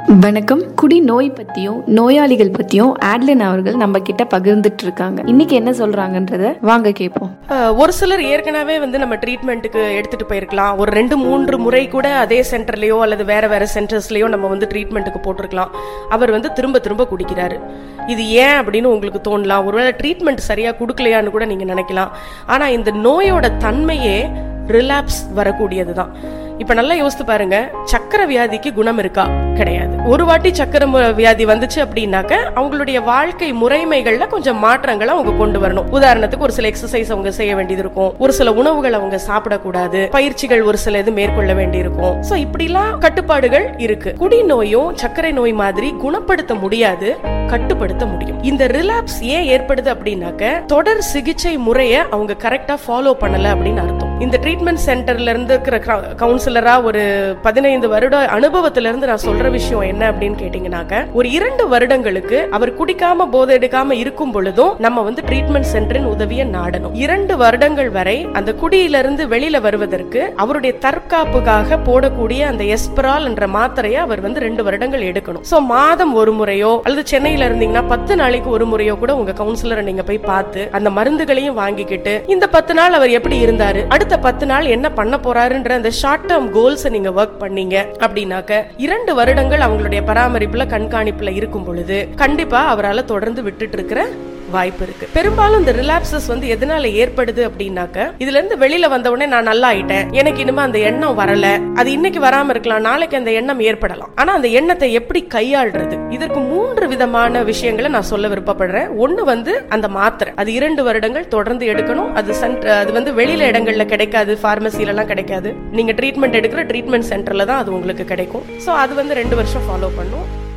வணக்கம் குடி நோய் பத்தியும் நோயாளிகள் பத்தியும் ஆட்லின் அவர்கள் நம்ம கிட்ட பகிர்ந்துட்டு இருக்காங்க இன்னைக்கு என்ன சொல்றாங்கன்றத வாங்க கேட்போம் அஹ், ஒரு சிலர் ஏற்கனவே வந்து நம்ம ட்ரீட்மெண்ட்டுக்கு எடுத்துட்டு போயிருக்கலாம் ஒரு ரெண்டு மூன்று முறை கூட அதே சென்டர்லயோ அல்லது வேற வேற சென்டர்ஸ்லயோ நம்ம வந்து ட்ரீட்மெண்ட்டுக்கு போட்டிருக்கலாம் அவர் வந்து திரும்ப திரும்ப குடிக்கிறாரு இது ஏன் அப்படின்னு உங்களுக்கு தோணலாம் ஒருவேளை ட்ரீட்மெண்ட் சரியா கொடுக்கலையான்னு கூட நீங்க நினைக்கலாம் ஆனா இந்த நோயோட தன்மையே ரிலாப்ஸ் வரக்கூடியதுதான் இப்ப நல்லா யோசித்து பாருங்க சக்கரை வியாதிக்கு குணம் இருக்கா கிடையாது ஒரு வாட்டி சக்கரை மு- வியாதி வந்துச்சு அப்படின்னாக்க அவங்களுடைய வாழ்க்கை முறைமைகள்ல கொஞ்சம் மாற்றங்களை அவங்க கொண்டு வரணும் உதாரணத்துக்கு ஒரு சில எக்ஸசைஸ் அவங்க செய்ய வேண்டியது இருக்கும் ஒரு சில உணவுகள் அவங்க சாப்பிடக்கூடாது பயிற்சிகள் ஒரு சில இது மேற்கொள்ள வேண்டியிருக்கும் சோ இப்படிலாம் கட்டுப்பாடுகள் இருக்கு குடிநோயும் சர்க்கரை நோய் மாதிரி குணப்படுத்த முடியாது கட்டுப்படுத்த முடியும் இந்த ரிலாப்ஸ் ஏன் ஏற்படுது அப்படின்னாக்க தொடர் சிகிச்சை முறைய அவங்க கரெக்டா ஃபாலோ பண்ணல அப்படின்னு அர்த்தம் இந்த ட்ரீட்மெண்ட் சென்டர்ல இருந்து இருக்கிற கவுன்சிலரா ஒரு பதினைந்து வருட அனுபவத்துல இருந்து நான் சொல்ற விஷயம் என்ன அப்படின்னு கேட்டீங்கன்னாக்க ஒரு இரண்டு வருடங்களுக்கு அவர் குடிக்காம போதை எடுக்காம இருக்கும் பொழுதும் நம்ம வந்து ட்ரீட்மெண்ட் சென்டரின் உதவியை நாடணும் இரண்டு வருடங்கள் வரை அந்த குடியிலிருந்து வெளியில வருவதற்கு அவருடைய தற்காப்புக்காக போடக்கூடிய அந்த எஸ்பரால் என்ற மாத்திரையை அவர் வந்து ரெண்டு வருடங்கள் எடுக்கணும் சோ மாதம் ஒரு முறையோ அல்லது சென்னையில இருந்தீங்கன்னா பத்து நாளைக்கு ஒரு முறையோ கூட உங்க கவுன்சிலரை நீங்க போய் பார்த்து அந்த மருந்துகளையும் வாங்கிக்கிட்டு இந்த பத்து நாள் அவர் எப்படி இருந்தாரு அடுத்த பத்து நாள் என்ன பண்ண போறாருன்ற அந்த ஷார்ட் டேர்ம் கோல்ஸ் நீங்க ஒர்க் பண்ணீங்க அப்படின்னாக்க இரண்டு வருடங்கள் அவங்களுடைய பராமரிப்புல கண்காணிப்புல இருக்கும் பொழுது கண்டிப்பா அவரால தொடர்ந்து விட்டுட்டு இருக்கிற வாய்ப்பு இருக்கு பெரும்பாலும் இந்த ரிலாப்சஸ் வந்து எதனால ஏற்படுது அப்படின்னாக்க இதுல இருந்து வெளியில வந்த உடனே நான் நல்லா ஆயிட்டேன் எனக்கு இனிமே அந்த எண்ணம் வரல அது இன்னைக்கு வராம இருக்கலாம் நாளைக்கு அந்த எண்ணம் ஏற்படலாம் ஆனா அந்த எண்ணத்தை எப்படி கையாள்றது இதற்கு மூன்று விதமான விஷயங்களை நான் சொல்ல விருப்பப்படுறேன் ஒண்ணு வந்து அந்த மாத்திரை அது இரண்டு வருடங்கள் தொடர்ந்து எடுக்கணும் அது சென்டர் அது வந்து வெளியில இடங்கள்ல கிடைக்காது பார்மசில எல்லாம் கிடைக்காது நீங்க ட்ரீட்மெண்ட் எடுக்கிற ட்ரீட்மெண்ட் சென்டர்ல தான் அது உங்களுக்கு கிடைக்கும் சோ அது வந்து ரெண்டு வருஷம் ஃபாலோ பண்ணும்